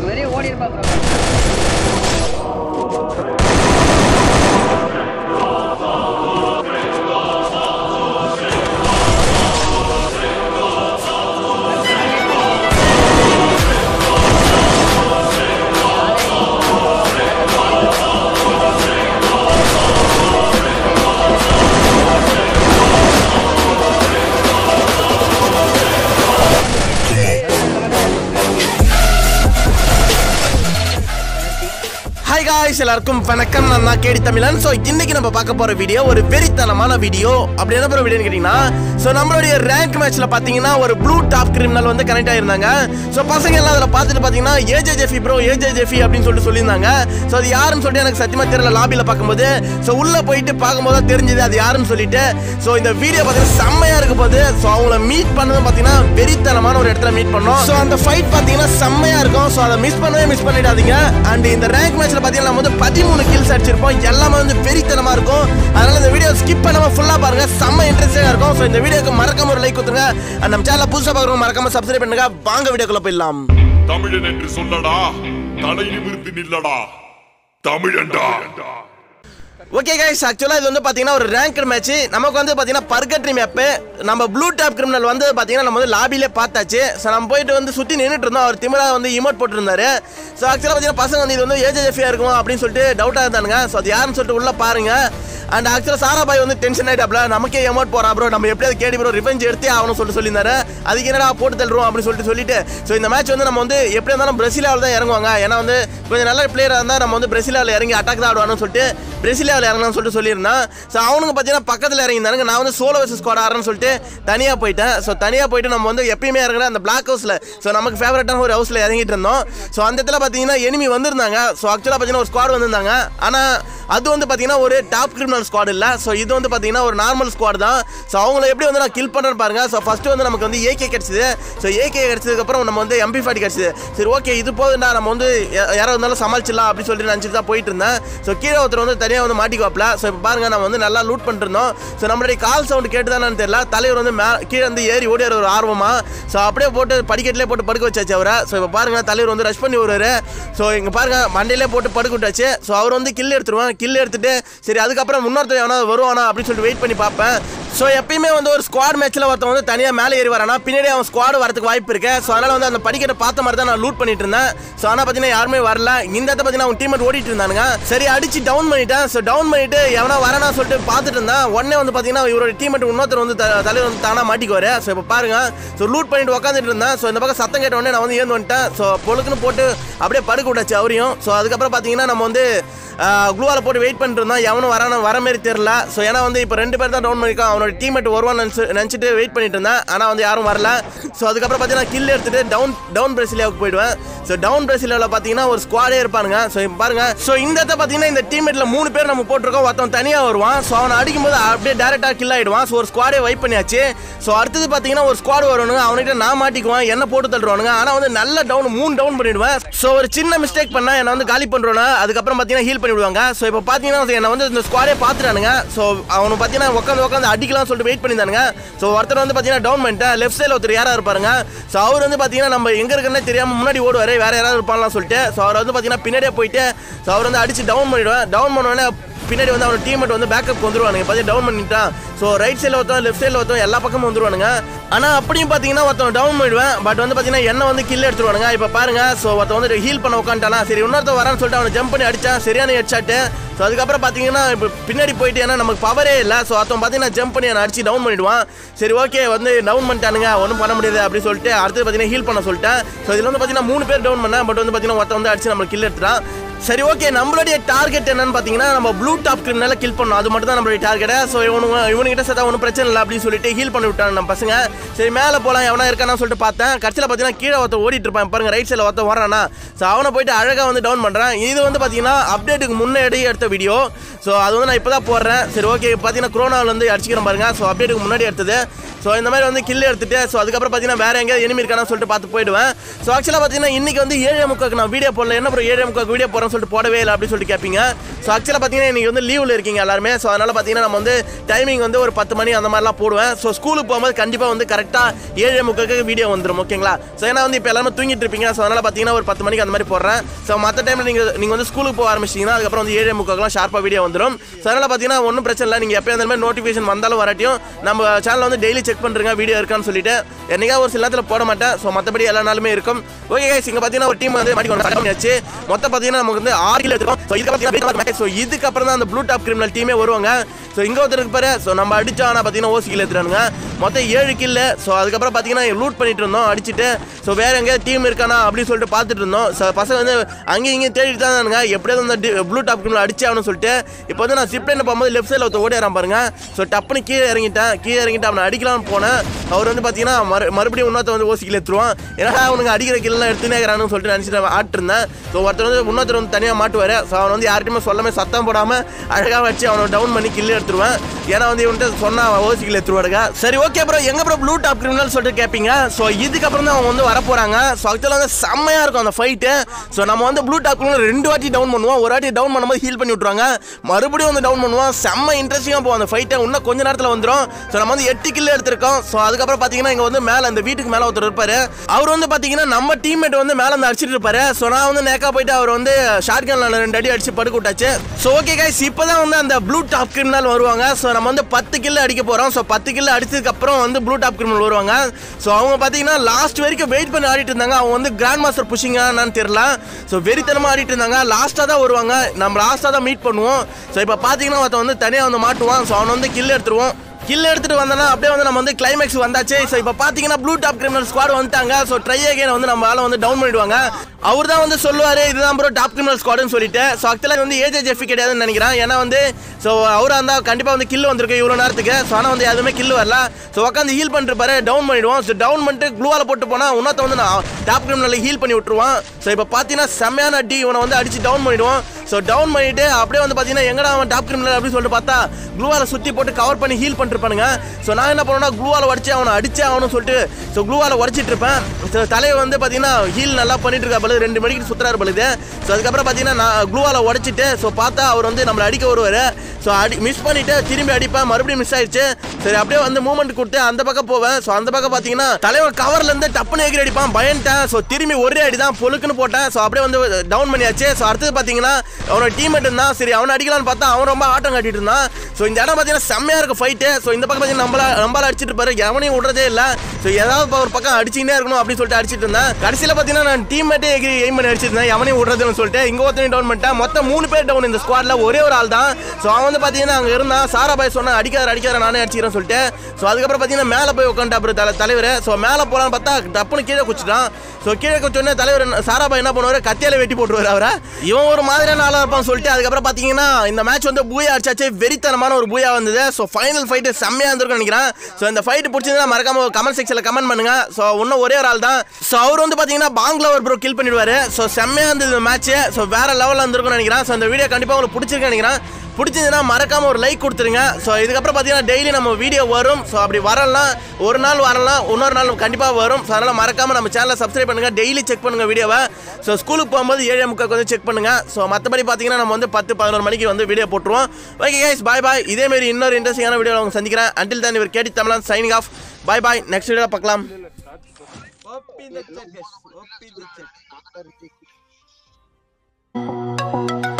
வெளியே ஓடி இருப்பா ப்ரோ ஹாய் காய்ஸ் எல்லாருக்கும் வணக்கம் நான் தான் கேடி தமிழன் ஸோ இன்னைக்கு நம்ம பார்க்க போற வீடியோ ஒரு வெறித்தனமான வீடியோ அப்படி என்ன போற வீடியோன்னு கேட்டிங்கன்னா ஸோ நம்மளுடைய ரேங்க் மேட்ச்ல பார்த்தீங்கன்னா ஒரு ப்ளூ டாப் கிரிமினல் வந்து கனெக்ட் ஆயிருந்தாங்க ஸோ பசங்க எல்லாம் அதில் பார்த்துட்டு பார்த்தீங்கன்னா AJ Jeffy bro AJ Jeffy அப்படின்னு சொல்லிட்டு சொல்லியிருந்தாங்க ஸோ அது யாருன்னு சொல்லிட்டு எனக்கு சத்தியமா தெரியல லாபியில் பார்க்கும்போது ஸோ உள்ள போயிட்டு பார்க்கும்போது தான் தெரிஞ்சது அது யாருன்னு சொல்லிட்டு ஸோ இந்த வீடியோ பார்த்தீங்கன்னா செம்மையா இருக்க போது ஸோ அவங்கள மீட் பண்ணது பார்த்தீங்கன்னா வெறித்தனமான ஒரு இடத்துல மீட் பண்ணோம் ஸோ அந்த ஃபைட் பார்த்தீங்கன்னா செம்மையா இருக்கும் ஸோ அதை மிஸ் பண்ணவே மிஸ் பண்ணிடாதீங்க அண்ட் இந்த ரேங்க் மேட்ச்ல பார்த்தீங்கன்னா நம்ம வந்து பதிமூணு கில்ஸ் அடிச்சிருப்போம் எல்லாமே வந்து வெறித்தனமா இருக்கும் அதனால இந்த வீடியோ ஸ்கிப் பண்ணாம ஃபுல்லா பாருங்க செம்ம இன்ட்ரெஸ்டிங்கா இருக்கும் ஸோ இந்த வீடியோக்கு மறக்காம ஒரு லைக் கொடுத்துருங்க அண்ட் நம்ம சேனல் புதுசாக பார்க்குறவங்க மறக்காம சப்ஸ்கிரைப் பண்ணுங்க வாங்க வீடியோக்குள்ள போயிடலாம் தமிழன் என்று சொல்லடா தலை நிமிர்ந்து நில்லடா தமிழன்டா ஓகே கைஸ் ஆக்சுவலாக இது வந்து பார்த்தீங்கன்னா ஒரு ரேங்கர் மேட்ச் நமக்கு வந்து பார்த்தீங்கன்னா பர்கட்ரி மேப்பு நம்ம ப்ளூ டாப் கிரிமினல் வந்து பார்த்தீங்கன்னா நம்ம வந்து லாபிலே பார்த்தாச்சு ஸோ நம்ம போயிட்டு வந்து சுற்றி நின்றுட்டு இருந்தோம் அவர் திமிரா வந்து இமோட் போட்டிருந்தாரு ஸோ ஆக்சுவலாக பார்த்தீங்கன்னா பசங்க வந்து இது வந்து ஏஜேஎஃபியாக இருக்குமா அப்படின்னு சொல்லிட்டு டவுட்டாக இருந்தானுங்க ஸோ அது யாருன்னு சொல்லிட்டு உள்ள பாருங்க அண்ட் ஆக்சுவலாக சாரா பாய் வந்து டென்ஷன் ஆகிட்டாப்ல நமக்கே எமௌண்ட் போறா ப்ரோ நம்ம எப்படியாவது கேடி ப்ரோ ரிவெஞ்ச் எடுத்தே ஆகணும் சொல்லிட்டு சொல்லியிருந்தாரு அதுக்கு என்னடா போட்டு தள்ளுறோம் அப்படின்னு சொல்லிட்டு சொல்லிட்டு ஸோ இந்த மேட்ச் வந்து நம்ம வந்து எப்படி இருந்தாலும் பிரசிலாவில் தான் இறங்குவாங்க ஏன்னா வந்து கொஞ்சம் நல்ல பிளேயராக இருந்தால் நம்ம வந்து பிரசிலாவில் இறங்கி அட்டாக் தான் ஆடுவான்னு சொல்லிட்டு பிரசிலாவில் இறங்கணும்னு சொல்லிட்டு சொல்லியிருந்தேன் ஸோ அவனுக்கு பார்த்தீங்கன்னா பக்கத்தில் இறங்கியிருந்தாங்க நான் வந்து சோலோ வர்சஸ் ஸ்குவாட் ஆடுறேன்னு சொல்லிட்டு தனியாக போயிட்டேன் ஸோ தனியாக போயிட்டு நம்ம வந்து எப்பயுமே இறங்குற அந்த பிளாக் ஹவுஸில் ஸோ நமக்கு ஃபேவரட்டான ஒரு ஹவுஸில் இறங்கிட்டு இருந்தோம் ஸோ அந்த இடத்துல பார்த்தீங்கன்னா எனிமி வந்திருந்தாங்க ஸோ ஆக்சுவலாக பார்த்தீங்கன்னா ஒரு ஸ்குவாட் வந்திருந்தாங்க ஆனால் அது வந்து பார்த்தீங்கன்னா ஒரு டாப் கிரிமினல் ஸ்குவாட் இல்லை ஸோ இது வந்து பார்த்தீங்கன்னா ஒரு நார்மல் ஸ்குவாட் தான் ஸோ அவங்கள எப்படி வந்து நான் கில் பண்ணுறேன்னு பாருங்க ஸோ ஃபஸ்ட்டு வந்து நமக்கு வந்து ஏகே கிடச்சிது ஸோ ஏகே கிடச்சதுக்கப்புறம் நம்ம வந்து எம்பி ஃபார்ட்டி கிடச்சிது சரி ஓகே இது போதுண்டா நம்ம வந்து யா- யாரோ இருந்தாலும் சமாளிச்சிடலாம் அப்படின்னு சொல்லிட்டு நினச்சிட்டு தான் போயிட்டு இருந்தேன் ஸோ கீழே ஒருத்தர் வந்து தனியாக வந்து மாட்டிக்குவாப்ல ஸோ இப்போ பாருங்க நம்ம வந்து நல்லா லூட் பண்ணிருந்தோம் ஸோ நம்மளுடைய கால் சவுண்ட் கேட்டுதானு தெரியல தலைவர் வந்து மே கீழே வந்து ஏறி ஓடியார் ஒரு ஆர்வமா ஸோ அப்படியே போட்டு படிக்கட்டிலே போட்டு படுக்க வச்சாச்சு அவரை ஸோ இப்போ பாருங்க தலைவர் வந்து ரஷ் பண்ணி வருவாரு ஸோ இங்கே பாருங்க மண்டையிலே போட்டு படுக்க விட்டாச்சு ஸோ அவர் வந்து கில் எடுத்துருவான் கில் எடுத்துட்டு சரி அதுக்கப்புறம் இன்னொருத்தர் எவனா வருவானா அப்படின்னு சொல்லிட்டு வெயிட் பண்ணி பார்ப்பேன் ஸோ எப்பயுமே வந்து ஒரு ஸ்குவாட் மேட்ச்சில் ஒருத்தன் வந்து தனியாக மேலே ஏறி வரானா பின்னாடி அவன் ஸ்குவாட் வரதுக்கு வாய்ப்பு இருக்கு ஸோ அதனால் வந்து அந்த படிக்கட்டை பார்த்த மாதிரி தான் நான் லூட் பண்ணிட்டு இருந்தேன் ஸோ ஆனால் பார்த்தீங்கன்னா யாருமே வரல இந்த இடத்த பார்த்தீங்கன்னா அவங்க டீம் ஓடிட்டு இருந்தானுங்க சரி அடிச்சு டவுன் பண்ணிட்டேன் ஸோ டவுன் பண்ணிட்டு எவனா வரானா சொல்லிட்டு பார்த்துட்டு இருந்தேன் உடனே வந்து பார்த்தீங்கன்னா இவரோட டீம் இன்னொருத்தர் வந்து த- தலைவர் வந்து தானா மாட்டிக்குவாரு ஸோ இப்போ பாருங்க ஸோ லூட் பண்ணிட்டு உட்காந்துட்டு இருந்தேன் ஸோ இந்த பக்கம் சத்தம் கேட்ட உடனே நான் வந்து ஏந்து வந்துட்டேன் ஸோ பொழுக்குன்னு போட்டு அப்படியே படுக்க விட்டாச்சு அவரையும் ஸோ அதுக்கப்புறம் பார்த்தீங்கன்னா நம்ம வந்து க்ளூவால் போட்டு வெயிட் பண்ணிட்டு இருந்தோம் எவனும் வரான வர மாதிரி தெரியல ஸோ ஏன்னா வந்து இப்போ ரெண்டு பேர் தான் டவுன் பண்ணிருக்கான் அவனோட டீம்மேட் வருவான்னு நினச்சி நினச்சிட்டு வெயிட் பண்ணிட்டு இருந்தேன் ஆனால் வந்து யாரும் வரல ஸோ அதுக்கப்புறம் பார்த்தீங்கன்னா கில் எடுத்துட்டு டவுன் டவுன் பிரசிலியாவுக்கு போயிடுவேன் ஸோ டவுன் பிரசிலியாவில் பார்த்தீங்கன்னா ஒரு ஸ்குவாடே இருப்பானுங்க ஸோ இப்போ பாருங்க ஸோ இந்த இடத்த பார்த்தீங்கன்னா இந்த டீம்மேட்ல மூணு பேர் நம்ம போட்டிருக்கோம் ஒருத்தன் தனியாக வருவான் ஸோ அவனை அடிக்கும்போது அப்படியே டேரெக்டாக கில் ஆயிடுவான் ஸோ ஒரு ஸ்குவாடே வைப் பண்ணியாச்சு ஸோ அடுத்தது பார்த்தீங்கன்னா ஒரு ஸ்குவாட் வருவானுங்க அவன்கிட்ட நான் மாட்டிக்குவான் என்ன போட்டு தள்ளுவானுங்க ஆனால் வந்து நல்ல டவுன் மூணு டவுன் பண்ணிடுவேன் ஸோ ஒரு சின்ன மிஸ்டேக் பண்ணா என்னை வந்து காலி பண்ணுறோன்னா அதுக்கப்புறம் பார்த்தீங்கன்னா ஹீல் பண்ணி விடுவாங்க ஸோ இப்போ பார்த்தீங்கன்னா என்னை வந்து இந்த ஸ்குவாடே பார்த்துட்டானுங்க ஸோ அவனு பார்த்தீங்கன்னா உட்காந்து உட்காந்து அடிக்கலாம் சொல்லிட்டு வெயிட் பண்ணியிருந்தானுங்க ஸோ ஒருத்தர் வந்து பார்த்தீங்கன்னா டவுன் பண்ணிட்டேன் லெஃப்ட் சைடில் ஒருத்தர் யாராக இருப்பாருங்க ஸோ அவர் வந்து பார்த்தீங்கன்னா நம்ம எங்கே இருக்குன்னே தெரியாமல் முன்னாடி ஓடுவார் வேற யாராவது இருப்பாங்கலாம் சொல்லிட்டு ஸோ அவர் வந்து பார்த்தீங்கன்னா பின்னாடியே போயிட்டு ஸோ அவர் வந்து அடிச்சு டவுன் பண்ணிடுவேன் டவுன் பண்ணோடனே பின்னாடி வந்து அவனோட டீம்மேட் வந்து பேக்கப் வந்துருவானுங்க பார்த்து டவுன் பண்ணிட்டான் ஸோ ரைட் சைடில் ஒருத்தன் லெஃப்ட் சைடில் ஒருத்தன் எல்லா பக்கமும் வந்துருவானுங்க ஆனால் அப்படியும் பார்த்தீங்கன்னா ஒருத்தன் டவுன் பண்ணிடுவேன் பட் வந்து பார்த்தீங்கன்னா என்ன வந்து கில் எடுத்துருவானுங்க இப்போ பாருங்க ஸோ ஒருத்தன் வந்து ஹீல் பண்ண உட்காந்துட்டானா சரி இன்னொருத்தன் வரான்னு சொல்லிட்டு அவனை ஜம்ப் பண்ணி அடிச்சான் சரியான ஹெட்ஷாட்டு ஸோ அதுக்கப்புறம் பார்த்தீங்கன்னா இப்போ பின்னாடி போயிட்டு ஏன்னா நமக்கு பவரே இல்லை ஸோ ஒருத்தன் பார்த்தீங்கன்னா ஜம்ப் பண்ணி அவனை அடிச்சு டவுன் பண்ணிடுவான் சரி ஓகே வந்து டவுன் பண்ணிட்டானுங்க ஒன்றும் பண்ண முடியாது அப்படின்னு சொல்லிட்டு அடுத்து பார்த்தீங்கன்னா ஹீல் பண்ண சொல்லிட்டேன் ஸோ இதில் வந்து பார்த்தீங்கன்னா மூணு பேர் டவுன் பண்ணேன் பட் வந்து பார்த்தீங்கன்னா ஒருத்தன் வந்து அடிச்சு நம்மளுக்கு கில் எடுத்துட்டான் சரி ஓகே நம்மளுடைய டார்கெட் என்னன்னு பார்த்தீங்கன்னா நம்ம ப்ளூ டாப் கிரிமினல கில் பண்ணணும் அது மட்டும் தான் நம்மளுடைய டார்கெட் ஸோ இவனுங்க இவனுக்கிட்ட சேர்த்தா ஒன்றும் பிரச்சனை இல்லை அப்படின்னு சொல்லிட்டு ஹீல் பண்ணி விட்டாங்க நம்ம பசங்க சரி மேலே போகலாம் எவனா இருக்கானு சொல்லிட்டு பார்த்தேன் கடைசியில் பார்த்தீங்கன்னா கீழே ஒருத்தன் ஓடிட்டு இருப்பான் பாருங்க ரைட் சைடில் ஒருத்தன் வரானா ஸோ அவனை போயிட்டு அழகாக வந்து டவுன் பண்ணுறான் இது வந்து பார்த்தீங்கன்னா அப்டேட்டுக்கு முன்னாடி எடுத்த வீடியோ ஸோ அது வந்து நான் இப்போ தான் போடுறேன் சரி ஓகே பார்த்தீங்கன்னா குரோனாவில் வந்து அடிச்சுக்கிறேன் பாருங்க ஸோ அப்டேட்டுக்கு முன்னாடி எடுத்தது ஸோ இந்த மாதிரி வந்து கில் எடுத்துட்டு ஸோ அதுக்கப்புறம் பார்த்தீங்கன்னா வேற எங்கேயாவது enemy இருக்கானு சொல்லிட்டு பார்த்து போயிடுவேன் ஸோ ஆக்சுவலாக பார்த்தீங்கன்னா இன்னைக்கு வந்து ஏழு முக்காக்கு நான் வீடியோ போடல என்ன ப்ரோ ஏழு முக்காக்கு வீடியோ போகிறேன்னு சொல்லிட்டு போடவே இல்லை அப்படின்னு சொல்லிட்டு கேட்பீங்க ஸோ ஆக்சுவலாக பார்த்தீங்கன்னா இன்னைக்கு வந்து லீவில் இருக்கீங்க எல்லாருமே ஸோ அதனால் பார்த்தீங்கன்னா நம்ம வந்து டைமிங் வந்து ஒரு பத்து மணி அந்த மாதிரிலாம் போடுவேன் ஸோ ஸ்கூலுக்கு போகும்போது கண்டிப்பாக வந்து கரெக்டாக ஏழு முக்காக்கு வீடியோ வந்துடும் ஓகேங்களா ஸோ ஏன்னா வந்து இப்போ எல்லாமே தூங்கிட்டு இருப்பீங்க ஸோ அதனால் பார்த்தீங்கன்னா ஒரு பத்து மணிக்கு அந்த மாதிரி போடுறேன் ஸோ மற்ற டைமில் நீங்கள் நீங்கள் வந்து ஸ்கூலுக்கு போக ஆரம்பிச்சிங்கன்னா அதுக்கப்புறம் வந்து ஏழு முக்காக்கெல்லாம் ஷார்ப்பாக வீடியோ வந்துடும் ஸோ அதனால் பார்த்தீங்கன்னா ஒன்றும் பிரச்சனை இல்லை நீங்கள் எப்போ அந்த மாதிரி நோட்டிஃபிகேஷன் வந்தாலும் வராட்டியும் நம்ம சேனலில் வந்து டெய்லி செக் பண்ணுறங்க வீடியோ இருக்கான்னு சொல்லிட்டு என்னைக்கா ஒரு சில நேரத்தில் போட மாட்டேன் ஸோ மற்றபடி எல்லா நாளுமே இருக்கும் ஓகே கைஸ் இங்கே பார்த்தீங்கன்னா ஒரு டீம் வந்து மாட்டி கொண்டு பண்ணியாச்சு மொத்தம் பார்த்தீங்கன்னா நமக்கு வந்து ஆறு கிலோ எடுத்துரும் ஸோ இதுக்கு பார்த்தீங்கன்னா ஸோ இதுக்கப்புறம் தான் அந்த ப்ளூ டாப் கிரிமினல் டீமே வருவாங்க ஸோ இங்கே ஒருத்தருக்கு பாரு ஸோ நம்ம அடிச்சோம் ஆனால் பார்த்தீங்கன்னா ஓசி கிலோ எடுத்துறானுங்க மொத்தம் ஏழு கில்லு ஸோ அதுக்கப்புறம் பார்த்தீங்கன்னா லூட் பண்ணிட்டு இருந்தோம் அடிச்சுட்டு ஸோ வேற எங்கேயாவது டீம் இருக்கானா அப்படின்னு சொல்லிட்டு பார்த்துட்டு இருந்தோம் ஸோ பசங்க வந்து அங்கேயும் இங்கேயும் தேடிட்டு தான் இருந்தாங்க எப்படியாவது அந்த ப்ளூ டாப் கிரிமினல் அடிச்சு ஆகணும்னு சொல்லிட்டு இப்போ வந்து நான் சிப்லைனில் போகும்போது லெஃப்ட் சைடில் ஒருத்த ஓடி வரான் பாருங்க ஸோ டப்புன்னு கீழே இறங்கிட்டேன் கீழே இறங்கிட்டு அவனை அடிக்கலாம்னு போனேன் அவர் வந்து பார்த்தீங்கன்னா மறு மறுபடியும் இன்னொருத்த வந்து ஓசி கிலோ எடுத்துருவான் ஏன்னா அவனுக்கு அடிக்கிற கில்லாம் எடுத்துனே இருக்கிறான்னு சொல்லிட்டு நினச்சிட்டு ஆட்டிருந்தேன் ஸோ ஒருத்தர் வந்து இன்னொருத்தர் வந்து தனியாக மாட்டுவார் ஸோ அவன் வந்து யார்கிட்டயுமே சொல்லாமல் சத்தம் போடாமல் அழகாக வச்சு அவனை டவுன் பண்ணி கில்லு எடுத்துருவேன் ஏன்னா வந்து இவன்ட்டு சொன்னா அவன் ஓசி கிலோ எடுத்துருவாருங்க சரி ஓகே ப்ரோ எங்க ப்ரோ ப்ளூ டாப் கிரிமினல் சொல்லிட்டு கேட்பீங்க ஸோ இதுக்கப்புறம் தான் அவங்க வந்து வர போகிறாங்க ஸோ ஆக்சுவலாக வந்து செம்மையாக இருக்கும் அந்த ஃபைட்டு ஸோ நம்ம வந்து ப்ளூ டாப் கிரிமினல் ரெண்டு வாட்டி டவுன் பண்ணுவோம் ஒரு வாட்டி டவுன் பண்ணும்போது ஹீல் பண்ணி விட்ருவாங்க மறுபடியும் வந்து டவுன் பண்ணுவோம் செம்ம இன்ட்ரெஸ்டிங்காக போகும் அந்த ஃபைட்டை இன்னும் கொஞ்ச நேரத்தில் வந்துடும் ஸோ நம்ம வந்து எட்டு கில்லு எடுத்திருக்கோம் ஸோ அதுக்கப்புறம் பார்த்தீங்கன்னா இங்கே வந்து மேலே அந்த வீட்டுக்கு மேலே ஒருத்தர் இருப்பாரு அவர் வந்து பார்த்தீங்கன்னா நம்ம டீம்மேட் வந்து மேலே வந்து அடிச்சிட்டு இருப்பாரு ஸோ நான் வந்து நேக்கா போயிட்டு அவர் வந்து ஷார்ட் கன்ல ரெண்டு அடி அடிச்சு படுக்க விட்டாச்சு ஸோ ஓகே கைஸ் இப்போ தான் வந்து அந்த ப்ளூ டாப் கிரிமினல் வருவாங்க ஸோ நம்ம வந்து பத்து கில்லு அடிக்க போகிறோம் ஸோ பத்து கில்லு அடிச்சதுக்கு அப்புறம் வந்து ப்ளூ டாப் கிரிமினல் வருவாங்க ஸோ அவங்க பார்த்தீங்கன்னா லாஸ்ட் வரைக்கும் வெயிட் பண்ணி ஆடிட்டு இருந்தாங்க அவங்க வந்து கிராண்ட் மாஸ்டர் புஷிங்கான்னு தெரியல ஸோ வெறித்தனமாக ஆடிட்டு இருந்தாங்க லாஸ்ட்டாக தான் வருவாங்க நம்ம லாஸ்ட்டாக தான் மீட் பண்ணுவோம் ஸோ இப்போ பார்த்தீங்கன்னா ஒருத்தன் வந்து தனியாக வந்து மாட்டுவான் ஸோ அவனை வந்து கில் எடுத்துருவோம் கில் எடுத்துட்டு வந்தனா அப்படியே வந்து நம்ம வந்து கிளைமேக்ஸ் வந்தாச்சு ஸோ இப்போ பார்த்தீங்கன்னா ப்ளூ டாப் கிரிமினல் ஸ்குவாட் வந்துட்டாங்க ஸோ ட்ரை அகைன் வந்து நம்ம ஆளை வந்து டவுன் பண்ணிடுவாங்க அவர் தான் வந்து சொல்லுவார் இதுதான் ப்ரோ டாப் கிரிமினல் ஸ்குவாடுன்னு சொல்லிட்டு ஸோ ஆக்சுவலாக வந்து ஏஜே ஜெஃபி கிடையாதுன்னு நினைக்கிறேன் ஏன்னா வந்து ஸோ அவராக இருந்தால் கண்டிப்பாக வந்து கில் வந்திருக்கு இவ்வளோ நேரத்துக்கு ஸோ ஆனால் வந்து எதுவுமே கில் வரல ஸோ உட்காந்து ஹீல் பண்ணிருப்பாரு டவுன் பண்ணிடுவோம் ஸோ டவுன் பண்ணிட்டு க்ளூவால் போட்டு போனால் இன்னொருத்த வந்து நான் டாப் கிரிமினல் ஹீல் பண்ணி விட்டுருவான் ஸோ இப்போ பார்த்தீங்கன்னா செம்மையான அடி இவனை வந்து அடிச்சு டவுன் பண்ணிடுவோம் ஸோ டவுன் பண்ணிட்டு அப்படியே வந்து பார்த்தீங்கன்னா எங்கடா அவன் டாப் கிரிமினல் அப்படின்னு சொல்லிட்டு பார்த்தா க்ளூவால சுற்றி போட்டு கவர் பண்ணி ஹீல் பண்ணிருப்பானுங்க ஸோ நான் என்ன பண்ணுவேன்னா க்ளூவால உடச்சி அவனை அடிச்சு அவனு சொல்லிட்டு ஸோ க்ளூவால உடச்சிட்டு இருப்பேன் ஸோ தலைவர் வந்து பார்த்தீங்கன்னா ஹீல் நல்லா பண்ணிட்டு இருக்கா பழுது ரெண்டு மணிக்கு சுற்றுறாரு பழுது ஸோ அதுக்கப்புறம் பார்த்தீங்கன்னா நான் க்ளூவால உடச்சிட்டு ஸோ பார்த்தா அவர் வந்து நம்மளை அடிக்க வருவார் ஸோ அடி மிஸ் பண்ணிட்டு திரும்பி அடிப்பேன் மறுபடியும் மிஸ் ஆயிடுச்சு சரி அப்படியே வந்து மூவ்மெண்ட் கொடுத்து அந்த பக்கம் போவேன் ஸோ அந்த பக்கம் பார்த்தீங்கன்னா தலைவர் கவர்ல இருந்து டப்புன்னு எகிரி அடிப்பான் பயன்ட்டேன் ஸோ திரும்பி ஒரே அடி தான் பொழுக்குன்னு போட்டேன் ஸோ அப்படியே வந்து டவுன் பண்ணியாச்சு ஸோ அடுத்தது பார்த்தீங்கன்னா அவனோட டீம்மேட் இருந்தான் சரி அவனை அடிக்கலாம்னு பார்த்தா அவன் ரொம்ப ஆட்டம் காட்டிட்டு இருந்தான் ஸோ இந்த இடம் பார்த்தீங்கன்னா செம்மையா இருக்கு ஃபைட்டு ஸோ இந்த பக்கம் பார்த்தீங்கன்னா நம்மள நம்மளால அடிச்சிட்டு இருப்பாரு எவனையும் விடுறதே இல்லை ஸோ ஏதாவது இப்ப ஒரு பக்கம் அடிச்சுக்கிட்டே இருக்கணும் அப்படின்னு சொல்லிட்டு அடிச்சிட்டு இருந்தேன் கடைசியில் பார்த்தீங்கன்னா நான் டீம்மேட்டே எகிரி எய்ம் பண்ணி அடிச்சிருந்தேன் எவனையும் விடுறதுன்னு சொல்லிட்டு இங்கே ஒருத்தனையும் டவுன் பண்ணிட்டேன் மொத்தம் மூணு பேர் டவுன் இந்த ஸ்குவாட்ல ஒரே ஒரு ஆள் தான் ஸோ அவன் வந்து பார்த்தீங்கன்னா அங்கே இருந்தான் சாரா பாய் சொன்னா அடிக்காத அடிக்காத நானே அடிச்சிக்கிறேன் சொல்லிட்டு ஸோ அதுக்கப்புறம் பார்த்தீங்கன்னா மேலே போய் உட்காந்து அப்புறம் தலை தலைவர் ஸோ மேலே போகலான்னு பார்த்தா டப்புன்னு கீழே குச்சிட்டான் ஸோ கீழே குச்சோடனே தலைவர் என்ன- சாரா பாய் என்ன பண்ணுவார் கத்தியால வெட்டி போட்டுருவார் அவரை இவன் ஒரு மாதிரியான ஆளாக இருப்பான்னு சொல்லிட்டு அதுக்கப்புறம் பார்த்தீங்கன்னா இந்த மேட்ச் வந்து பூயா அடிச்சாச்சு வெறித்தனமான ஒரு பூயா வந்தது ஸோ ஃபைனல் ஃபைட்டு செம்மையாக இருந்திருக்கும்னு நினைக்கிறேன் ஸோ இந்த ஃபைட் பிடிச்சிருந்தா மறக்காம கமெண்ட் செக்ஷனில் கமெண்ட் பண்ணுங்க ஸோ இன்னும் ஒரே ஒரு ஆள் தான் ஸோ அவர் வந்து பார்த்தீங்கன்னா பாங்க்ல ஒரு ப்ரோ கில் பண்ணிடுவாரு ஸோ செம்மையாக இருந்தது இந்த மேட்ச் ஸோ வேற லெவலில் இருந்திருக்கும்னு நினைக்கிறேன் ஸோ இந்த வீடியோ கண்டிப்பாக உங்களுக்கு பிடிச்சிருக்குன்னு நினைக்கிறேன் பிடிச்சிருந்ததுன்னா மறக்காம ஒரு லைக் கொடுத்துருங்க ஸோ இதுக்கப்புறம் பார்த்தீங்கன்னா டெய்லி நம்ம வீடியோ வரும் ஸோ அப்படி வரலாம் ஒரு நாள் வரலாம் இன்னொரு நாள் கண்டிப்பாக வரும் ஸோ அதனால் மறக்காம நம்ம சேனலை சப்ஸ்கிரைப் பண்ணுங்க டெய்லி செக் பண்ணுங்க வீடியோவை ஸோ ஸ்கூலுக்கு போகும்போது ஏழு முக்காக்கு வந்து செக் பண்ணுங்க ஸோ மற்றபடி பார்த்தீங்கன்னா நம்ம வந்து பத்து பதினோரு மணிக்கு வந்து வீடியோ போட்டுருவோம் ஓகே கைஸ் பாய் பாய் இதே மாதிரி இன்னொரு இன்ட்ரெஸ்டிங்கான வீடியோ உங்க சந்திக்கிறேன் அண்டில் தான் இவர் கேட்டி தமிழன் signing off bye bye next video பார்க்கலாம் Open the chat, guys. Open the chat.